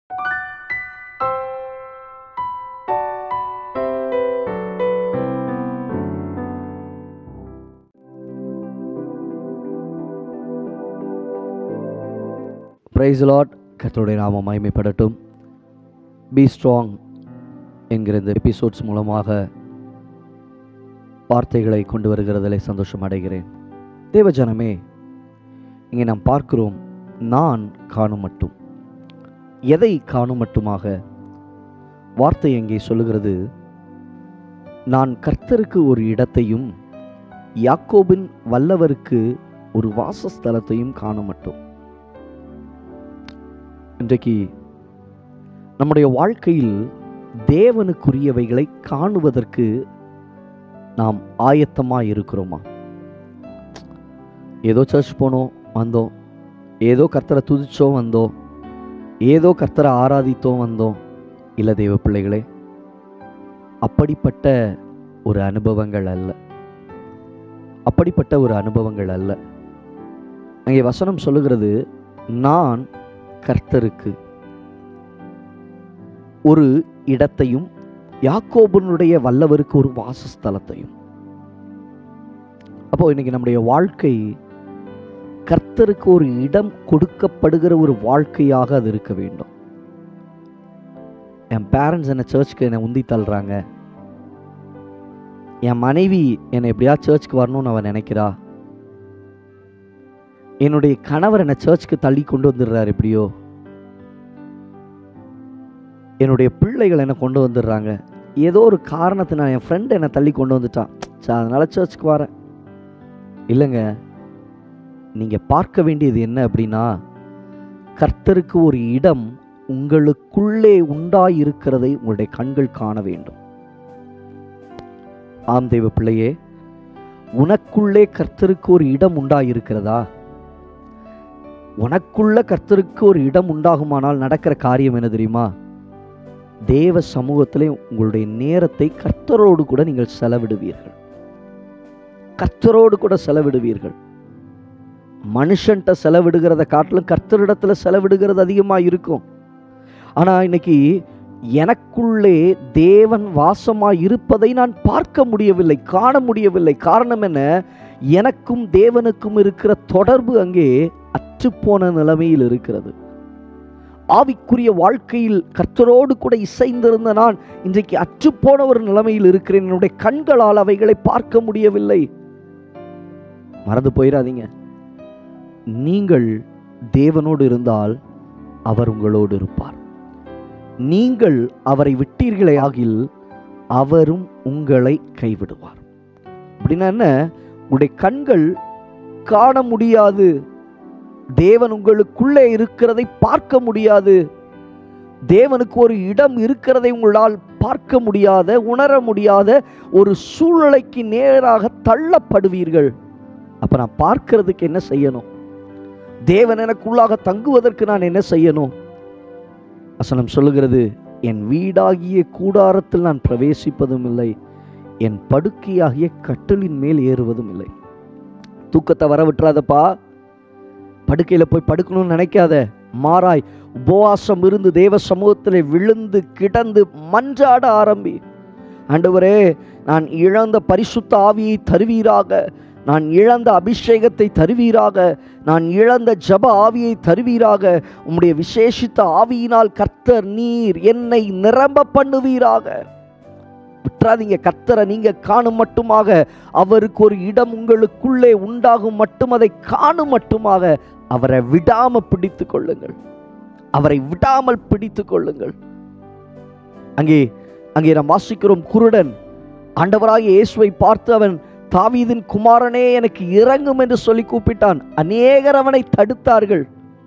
price lot கர்த்தருடைய நாமம் மகிமைப்படட்டும் be strong என்கிற இந்த எபிசோட்ஸ் மூலமாக வார்த்தைகளை கொண்டு வருகிறதிலே சந்தோஷம் அடைகிறேன் தேவஜனமே இங்கே நாம் பார்க்கிறோம் நான் காணும் மட்டும் எதை காணும் மட்டுமாக வார்த்தை எங்கே சொல்லுகிறது நான் கர்த்தருக்கு ஒரு இடத்தையும் யாக்கோபின் வல்லவருக்கு ஒரு வாசஸ்தலத்தையும் காண மட்டும் இன்றைக்கு நம்முடைய வாழ்க்கையில் தேவனுக்குரியவைகளை காணுவதற்கு நாம் ஆயத்தமாக இருக்கிறோமா ஏதோ சர்ச் போனோம் வந்தோம் ஏதோ கர்த்தரை துதிச்சோம் வந்தோம் ஏதோ கர்த்தரை ஆராதித்தோம் வந்தோம் இல்லை தெய்வ பிள்ளைகளே அப்படிப்பட்ட ஒரு அனுபவங்கள் அல்ல அப்படிப்பட்ட ஒரு அனுபவங்கள் அல்ல அங்கே வசனம் சொல்லுகிறது நான் கர்த்தருக்கு ஒரு இடத்தையும் யாக்கோபனுடைய வல்லவருக்கு ஒரு வாசஸ்தலத்தையும் அப்போ இன்னைக்கு நம்முடைய வாழ்க்கை கர்த்தருக்கு ஒரு இடம் கொடுக்கப்படுகிற ஒரு வாழ்க்கையாக அது இருக்க வேண்டும் என் பேரண்ட்ஸ் என்னை சர்ச்சுக்கு என்னை உந்தி தள்ளுறாங்க என் மனைவி என்னை எப்படியா சர்ச்சுக்கு வரணும்னு அவன் நினைக்கிறா என்னுடைய கணவர் என்னை சர்ச்சுக்கு தள்ளி கொண்டு வந்துடுறாரு எப்படியோ என்னுடைய பிள்ளைகள் என்னை கொண்டு வந்துடுறாங்க ஏதோ ஒரு காரணத்தினால் என் ஃப்ரெண்ட் என்னை தள்ளி கொண்டு வந்துட்டான் சே அதனால் சர்ச்சுக்கு வரேன் இல்லைங்க நீங்கள் பார்க்க வேண்டியது என்ன அப்படின்னா கர்த்தருக்கு ஒரு இடம் உங்களுக்குள்ளே உண்டாயிருக்கிறதை உங்களுடைய கண்கள் காண வேண்டும் ஆம் தெய்வ பிள்ளையே உனக்குள்ளே கர்த்தருக்கு ஒரு இடம் உண்டாயிருக்கிறதா உனக்குள்ள கர்த்தருக்கு ஒரு இடம் உண்டாகுமானால் நடக்கிற காரியம் என்ன தெரியுமா தேவ சமூகத்திலே உங்களுடைய நேரத்தை கர்த்தரோடு கூட நீங்கள் செலவிடுவீர்கள் கர்த்தரோடு கூட செலவிடுவீர்கள் மனுஷன்ட்ட செலவிடுகிறத காட்டிலும் கர்த்தரிடத்துல செலவிடுகிறது அதிகமாக இருக்கும் ஆனால் இன்னைக்கு எனக்குள்ளே தேவன் வாசமாய் இருப்பதை நான் பார்க்க முடியவில்லை காண முடியவில்லை காரணம் என்ன எனக்கும் தேவனுக்கும் இருக்கிற தொடர்பு அங்கே அற்றுப்போன நிலைமையில் இருக்கிறது ஆவிக்குரிய வாழ்க்கையில் கர்த்தரோடு கூட இசைந்திருந்த நான் இன்றைக்கு அற்றுப்போன ஒரு நிலைமையில் இருக்கிறேன் என்னுடைய கண்களால் அவைகளை பார்க்க முடியவில்லை மறந்து போயிடாதீங்க நீங்கள் தேவனோடு இருந்தால் அவர் உங்களோடு இருப்பார் நீங்கள் அவரை விட்டீர்களே ஆகில் அவரும் உங்களை கைவிடுவார் அப்படின்னா என்ன உங்களுடைய கண்கள் காண முடியாது தேவன் உங்களுக்குள்ளே இருக்கிறதை பார்க்க முடியாது தேவனுக்கு ஒரு இடம் இருக்கிறதை உங்களால் பார்க்க முடியாத உணர முடியாத ஒரு சூழ்நிலைக்கு நேராக தள்ளப்படுவீர்கள் அப்ப நான் பார்க்கிறதுக்கு என்ன செய்யணும் தேவன் எனக்குள்ளாக தங்குவதற்கு நான் என்ன செய்யணும் வசனம் சொல்லுகிறது என் வீடாகிய கூடாரத்தில் நான் பிரவேசிப்பதும் இல்லை என் படுக்கையாகிய கட்டிலின் மேல் ஏறுவதும் இல்லை தூக்கத்தை வர விட்டுறாதப்பா படுக்கையில் போய் படுக்கணும்னு நினைக்காத மாறாய் உபவாசம் இருந்து தேவ சமூகத்தில் விழுந்து கிடந்து மன்றாட ஆரம்பி ஆண்டவரே நான் இழந்த பரிசுத்த ஆவியை தருவீராக நான் இழந்த அபிஷேகத்தை தருவீராக நான் இழந்த ஜப ஆவியை தருவீராக உம்முடைய விசேஷித்த ஆவியினால் கர்த்தர் நீர் என்னை நிரம்ப பண்ணுவீராக விட்டுறாதீங்க கர்த்தரை நீங்க காணும் மட்டுமாக அவருக்கு ஒரு இடம் உங்களுக்குள்ளே உண்டாகும் மட்டும் அதை காணும் மட்டுமாக அவரை விடாம பிடித்து கொள்ளுங்கள் அவரை விடாமல் பிடித்து கொள்ளுங்கள் அங்கே அங்கே நாம் வாசிக்கிறோம் குருடன் ஆண்டவராகிய இயேசுவை பார்த்து அவன் தாவீதின் குமாரனே எனக்கு இறங்கும் என்று சொல்லி கூப்பிட்டான் அநேகர் அவனை தடுத்தார்கள்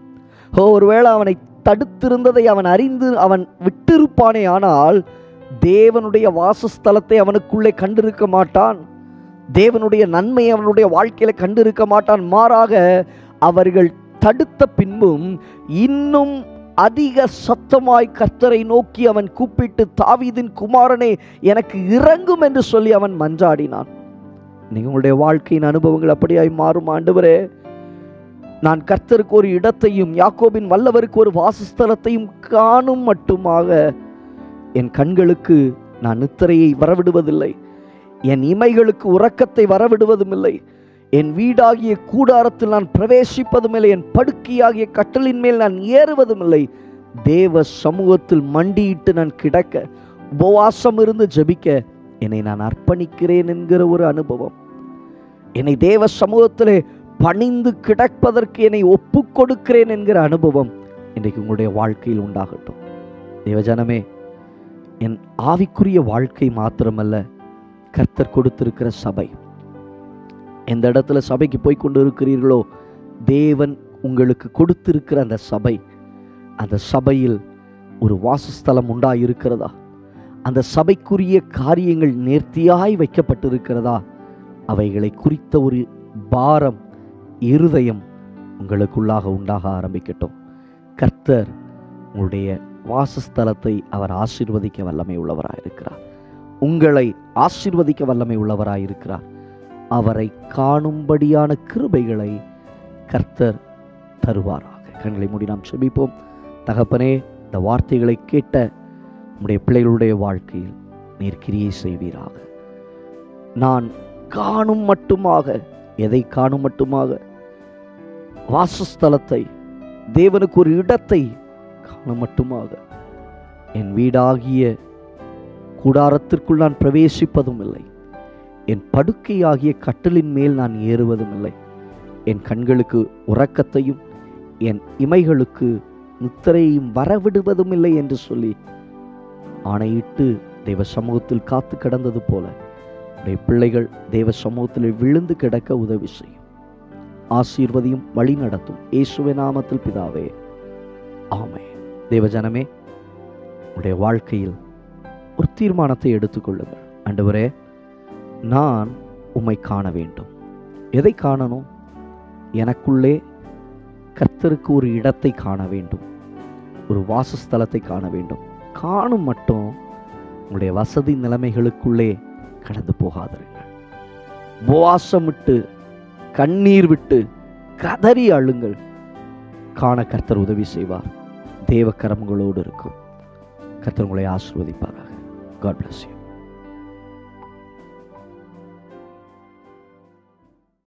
ஓ ஒருவேளை அவனை தடுத்திருந்ததை அவன் அறிந்து அவன் விட்டிருப்பானே ஆனால் தேவனுடைய வாசஸ்தலத்தை அவனுக்குள்ளே கண்டிருக்க மாட்டான் தேவனுடைய நன்மையை அவனுடைய வாழ்க்கையில கண்டிருக்க மாட்டான் மாறாக அவர்கள் தடுத்த பின்பும் இன்னும் அதிக சத்தமாய் கர்த்தரை நோக்கி அவன் கூப்பிட்டு தாவீதின் குமாரனே எனக்கு இறங்கும் என்று சொல்லி அவன் மன்றாடினான் நீங்க உங்களுடைய வாழ்க்கையின் அனுபவங்கள் அப்படியாய் மாறும் ஆண்டவரே நான் கர்த்தருக்கு ஒரு இடத்தையும் யாக்கோபின் வல்லவருக்கு ஒரு வாசஸ்தலத்தையும் காணும் மட்டுமாக என் கண்களுக்கு நான் நித்திரையை வரவிடுவதில்லை என் இமைகளுக்கு உறக்கத்தை வரவிடுவதும் இல்லை என் வீடாகிய கூடாரத்தில் நான் பிரவேசிப்பதும் இல்லை என் படுக்கையாகிய கட்டலின் மேல் நான் ஏறுவதும் இல்லை தேவ சமூகத்தில் மண்டியிட்டு நான் கிடக்க உபவாசம் இருந்து ஜெபிக்க என்னை நான் அர்ப்பணிக்கிறேன் என்கிற ஒரு அனுபவம் என்னை தேவ சமூகத்திலே பணிந்து கிடப்பதற்கு என்னை ஒப்பு கொடுக்கிறேன் என்கிற அனுபவம் இன்றைக்கு உங்களுடைய வாழ்க்கையில் உண்டாகட்டும் தேவஜனமே என் ஆவிக்குரிய வாழ்க்கை மாத்திரமல்ல கர்த்தர் கொடுத்திருக்கிற சபை எந்த இடத்துல சபைக்கு போய் கொண்டு இருக்கிறீர்களோ தேவன் உங்களுக்கு கொடுத்திருக்கிற அந்த சபை அந்த சபையில் ஒரு வாசஸ்தலம் உண்டாயிருக்கிறதா அந்த சபைக்குரிய காரியங்கள் நேர்த்தியாய் வைக்கப்பட்டிருக்கிறதா அவைகளை குறித்த ஒரு பாரம் இருதயம் உங்களுக்குள்ளாக உண்டாக ஆரம்பிக்கட்டும் கர்த்தர் உங்களுடைய வாசஸ்தலத்தை அவர் ஆசீர்வதிக்க வல்லமை உள்ளவராக இருக்கிறார் உங்களை ஆசீர்வதிக்க வல்லமை உள்ளவராய் இருக்கிறார் அவரை காணும்படியான கிருபைகளை கர்த்தர் தருவாராக கண்களை மூடி நாம் செபிப்போம் தகப்பனே இந்த வார்த்தைகளை கேட்ட நம்முடைய பிள்ளைகளுடைய வாழ்க்கையில் நீர் கிரியை செய்வீராக நான் காணும் மட்டுமாக எதை காணும் மட்டுமாக வாசஸ்தலத்தை தேவனுக்கு ஒரு இடத்தை காணும் மட்டுமாக என் வீடாகிய கூடாரத்திற்குள் நான் பிரவேசிப்பதும் இல்லை என் படுக்கையாகிய கட்டிலின் மேல் நான் ஏறுவதும் இல்லை என் கண்களுக்கு உறக்கத்தையும் என் இமைகளுக்கு நித்திரையையும் வரவிடுவதும் இல்லை என்று சொல்லி ஆணையிட்டு தெய்வ சமூகத்தில் காத்து கிடந்தது போல உடைய பிள்ளைகள் தெய்வ சமூகத்தில் விழுந்து கிடக்க உதவி செய்யும் ஆசீர்வதியும் வழி நடத்தும் இயேசுவே நாமத்தில் பிதாவே ஆமே தேவஜனமே உடைய வாழ்க்கையில் ஒரு தீர்மானத்தை எடுத்துக்கொள்ளுங்கள் ஆண்டவரே நான் உம்மை காண வேண்டும் எதை காணணும் எனக்குள்ளே கர்த்தருக்கு ஒரு இடத்தை காண வேண்டும் ஒரு வாசஸ்தலத்தை காண வேண்டும் காணும் மட்டும் உங்களுடைய வசதி நிலைமைகளுக்குள்ளே கடந்து போகாதிருங்கள் உபவாசமிட்டு கண்ணீர் விட்டு கதறி அழுங்கள் காண கர்த்தர் உதவி செய்வார் தேவ கரங்களோடு இருக்கும் கர்த்தர் உங்களை ஆசிர்வதிப்பாராக காட் bless you